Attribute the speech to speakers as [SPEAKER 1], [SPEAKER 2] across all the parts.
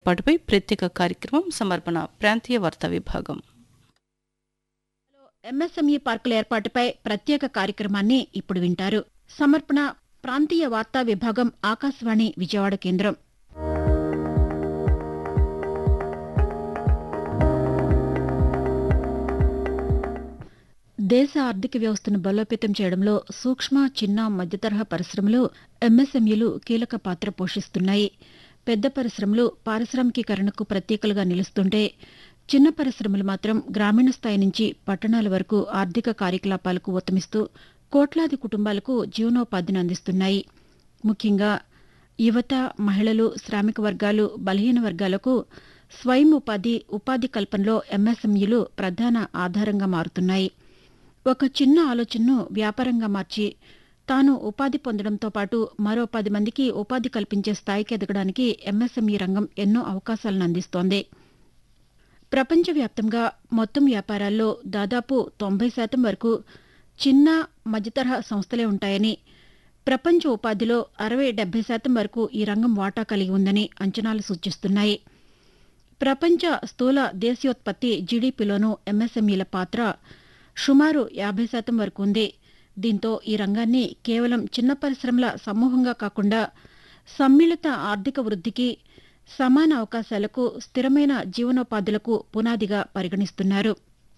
[SPEAKER 1] ఏర్పాటుపై ప్రత్యేక కార్యక్రమం సమర్పణ ప్రాంతీయ వార్తా విభాగం
[SPEAKER 2] ఎంఎస్ఎంఈ పార్కుల ఏర్పాటుపై ప్రత్యేక కార్యక్రమాన్ని ఇప్పుడు వింటారు సమర్పణ ప్రాంతీయ వార్తా విభాగం ఆకాశవాణి విజయవాడ కేంద్రం దేశ ఆర్థిక వ్యవస్థను బలోపేతం చేయడంలో సూక్ష్మ చిన్న మధ్యతరహా పరిశ్రమలు ఎంఎస్ఎంఈలు కీలక పాత్ర పోషిస్తున్నాయి పెద్ద పరిశ్రమలు పారిశ్రామికీకరణకు ప్రత్యేకలుగా నిలుస్తుంటే చిన్న పరిశ్రమలు మాత్రం గ్రామీణ స్థాయి నుంచి పట్టణాల వరకు ఆర్థిక కార్యకలాపాలకు ఊతమిస్తూ కోట్లాది కుటుంబాలకు జీవనోపాధిని అందిస్తున్నాయి ముఖ్యంగా యువత మహిళలు శ్రామిక వర్గాలు బలహీన వర్గాలకు స్వయం ఉపాధి ఉపాధి కల్పనలో ఎంఎస్ఎంఈలు ప్రధాన ఆధారంగా మారుతున్నాయి ఒక చిన్న ఆలోచనను వ్యాపారంగా మార్చి తాను ఉపాధి పొందడంతో పాటు మరో పది మందికి ఉపాధి కల్పించే స్థాయికి ఎదగడానికి ఎంఎస్ఎంఈ రంగం ఎన్నో అవకాశాలను అందిస్తోంది ప్రపంచవ్యాప్తంగా మొత్తం వ్యాపారాల్లో దాదాపు తొంభై శాతం వరకు చిన్న మధ్యతరహా సంస్థలే ఉంటాయని ప్రపంచ ఉపాధిలో అరవై డెబ్బై శాతం వరకు ఈ రంగం వాటా కలిగి ఉందని అంచనాలు సూచిస్తున్నాయి ప్రపంచ స్థూల దేశీయోత్పత్తి జీడీపీలోనూ ఎంఎస్ఎంఈల పాత్ర సుమారు యాభై శాతం వరకు ఉంది దీంతో ఈ రంగాన్ని కేవలం చిన్న పరిశ్రమల సమూహంగా కాకుండా సమ్మిళిత ఆర్థిక వృద్ధికి సమాన అవకాశాలకు స్థిరమైన జీవనోపాధులకు పునాదిగా పరిగణిస్తున్నారు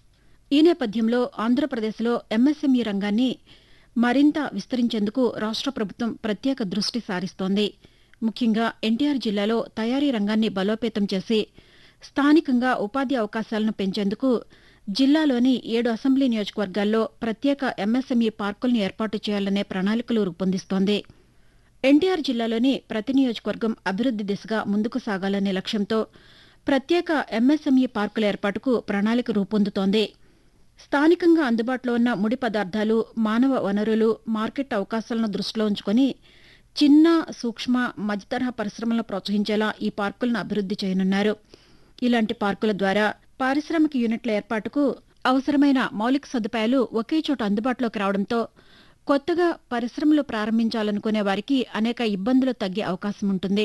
[SPEAKER 2] ఈ నేపథ్యంలో ఆంధ్రప్రదేశ్లో ఎంఎస్ఎంఈ రంగాన్ని మరింత విస్తరించేందుకు రాష్ట్ర ప్రభుత్వం ప్రత్యేక దృష్టి సారిస్తోంది ముఖ్యంగా ఎన్టీఆర్ జిల్లాలో తయారీ రంగాన్ని బలోపేతం చేసి స్థానికంగా ఉపాధి అవకాశాలను పెంచేందుకు జిల్లాలోని ఏడు అసెంబ్లీ నియోజకవర్గాల్లో ప్రత్యేక ఎంఎస్ఎంఈ పార్కులను ఏర్పాటు చేయాలనే ప్రణాళికలు రూపొందిస్తోంది ఎన్టీఆర్ జిల్లాలోని ప్రతి నియోజకవర్గం అభివృద్ది దిశగా ముందుకు సాగాలనే లక్ష్యంతో ప్రత్యేక ఎంఎస్ఎంఈ పార్కుల ఏర్పాటుకు ప్రణాళిక రూపొందుతోంది స్థానికంగా అందుబాటులో ఉన్న ముడి పదార్థాలు మానవ వనరులు మార్కెట్ అవకాశాలను దృష్టిలో ఉంచుకొని చిన్న సూక్ష్మ మధ్యతరహా పరిశ్రమలను ప్రోత్సహించేలా ఈ పార్కులను అభివృద్ది చేయనున్నారు ఇలాంటి పార్కుల ద్వారా పారిశ్రామిక యూనిట్ల ఏర్పాటుకు అవసరమైన మౌలిక సదుపాయాలు ఒకే చోట అందుబాటులోకి రావడంతో కొత్తగా పరిశ్రమలు ప్రారంభించాలనుకునే వారికి అనేక ఇబ్బందులు తగ్గే అవకాశం ఉంటుంది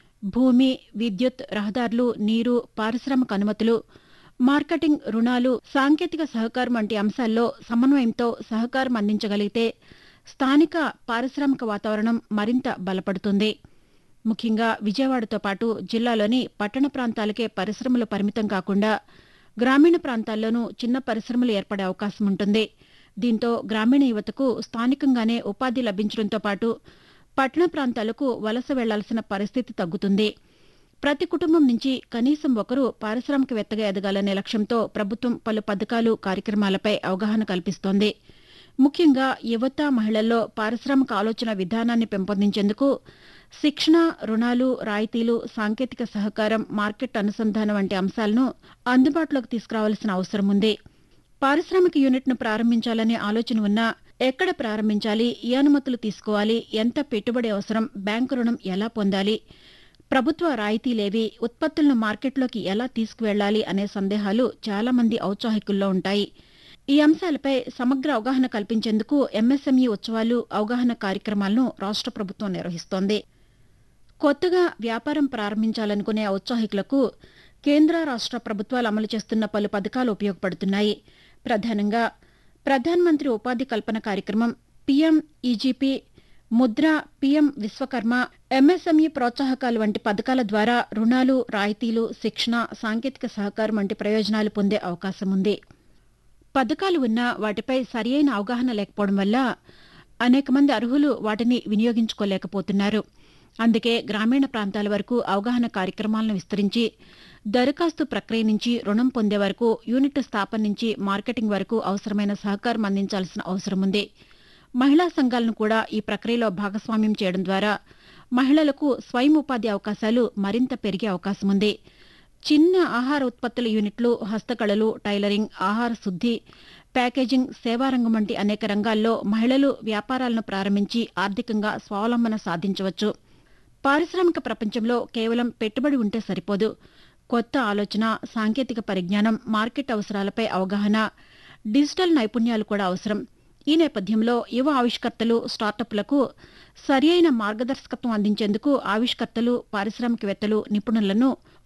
[SPEAKER 2] భూమి విద్యుత్ రహదారులు నీరు పారిశ్రామిక అనుమతులు మార్కెటింగ్ రుణాలు సాంకేతిక సహకారం వంటి అంశాల్లో సమన్వయంతో సహకారం అందించగలిగితే స్థానిక పారిశ్రామిక వాతావరణం మరింత బలపడుతుంది ముఖ్యంగా విజయవాడతో పాటు జిల్లాలోని పట్టణ ప్రాంతాలకే పరిశ్రమలు పరిమితం కాకుండా గ్రామీణ ప్రాంతాల్లోనూ చిన్న పరిశ్రమలు ఏర్పడే అవకాశం ఉంటుంది దీంతో గ్రామీణ యువతకు స్థానికంగానే ఉపాధి లభించడంతో పాటు పట్టణ ప్రాంతాలకు వలస వెళ్లాల్సిన పరిస్థితి తగ్గుతుంది ప్రతి కుటుంబం నుంచి కనీసం ఒకరు పారిశ్రామికవేత్తగా ఎదగాలనే లక్ష్యంతో ప్రభుత్వం పలు పథకాలు కార్యక్రమాలపై అవగాహన కల్పిస్తోంది ముఖ్యంగా యువత మహిళల్లో పారిశ్రామిక ఆలోచన విధానాన్ని పెంపొందించేందుకు శిక్షణ రుణాలు రాయితీలు సాంకేతిక సహకారం మార్కెట్ అనుసంధానం వంటి అంశాలను అందుబాటులోకి తీసుకురావాల్సిన అవసరం ఉంది పారిశ్రామిక యూనిట్ను ప్రారంభించాలనే ఆలోచన ఉన్నా ఎక్కడ ప్రారంభించాలి ఏ అనుమతులు తీసుకోవాలి ఎంత పెట్టుబడి అవసరం బ్యాంకు రుణం ఎలా పొందాలి ప్రభుత్వ రాయితీలేవి ఉత్పత్తులను మార్కెట్లోకి ఎలా తీసుకువెళ్లాలి అనే సందేహాలు చాలా మంది ఔత్సాహికుల్లో ఉంటాయి ఈ అంశాలపై సమగ్ర అవగాహన కల్పించేందుకు ఎంఎస్ఎంఈ ఉత్సవాలు అవగాహన కార్యక్రమాలను రాష్ట్ర ప్రభుత్వం నిర్వహిస్తోంది కొత్తగా వ్యాపారం ప్రారంభించాలనుకునే ఔత్సాహికులకు కేంద్ర రాష్ట్ర ప్రభుత్వాలు అమలు చేస్తున్న పలు పథకాలు ఉపయోగపడుతున్నాయి ప్రధానంగా ప్రధాన్ మంత్రి ఉపాధి కల్పన కార్యక్రమం PM EGP Mudra PM Vishwakarma MSME ప్రోత్సాహకాలు వంటి పథకాల ద్వారా రుణాలు రాయితీలు శిక్షణ సాంకేతిక సహకారం వంటి ప్రయోజనాలు పొందే అవకాశం ఉంది పథకాలు ఉన్నా వాటిపై సరియైన అవగాహన లేకపోవడం వల్ల అనేక మంది అర్హులు వాటిని వినియోగించుకోలేకపోతున్నారు అందుకే గ్రామీణ ప్రాంతాల వరకు అవగాహన కార్యక్రమాలను విస్తరించి దరఖాస్తు ప్రక్రియ నుంచి రుణం పొందే వరకు యూనిట్ స్థాపన నుంచి మార్కెటింగ్ వరకు అవసరమైన సహకారం అందించాల్సిన అవసరం ఉంది మహిళా సంఘాలను కూడా ఈ ప్రక్రియలో భాగస్వామ్యం చేయడం ద్వారా మహిళలకు స్వయం ఉపాధి అవకాశాలు మరింత పెరిగే అవకాశం ఉంది చిన్న ఆహార ఉత్పత్తుల యూనిట్లు హస్తకళలు టైలరింగ్ ఆహార శుద్ది ప్యాకేజింగ్ సేవారంగం వంటి అనేక రంగాల్లో మహిళలు వ్యాపారాలను ప్రారంభించి ఆర్థికంగా స్వావలంబన సాధించవచ్చు పారిశ్రామిక ప్రపంచంలో కేవలం పెట్టుబడి ఉంటే సరిపోదు కొత్త ఆలోచన సాంకేతిక పరిజ్ఞానం మార్కెట్ అవసరాలపై అవగాహన డిజిటల్ నైపుణ్యాలు కూడా అవసరం ఈ నేపథ్యంలో యువ ఆవిష్కర్తలు స్టార్టప్లకు సరియైన మార్గదర్శకత్వం అందించేందుకు ఆవిష్కర్తలు పారిశ్రామికవేత్తలు నిపుణులను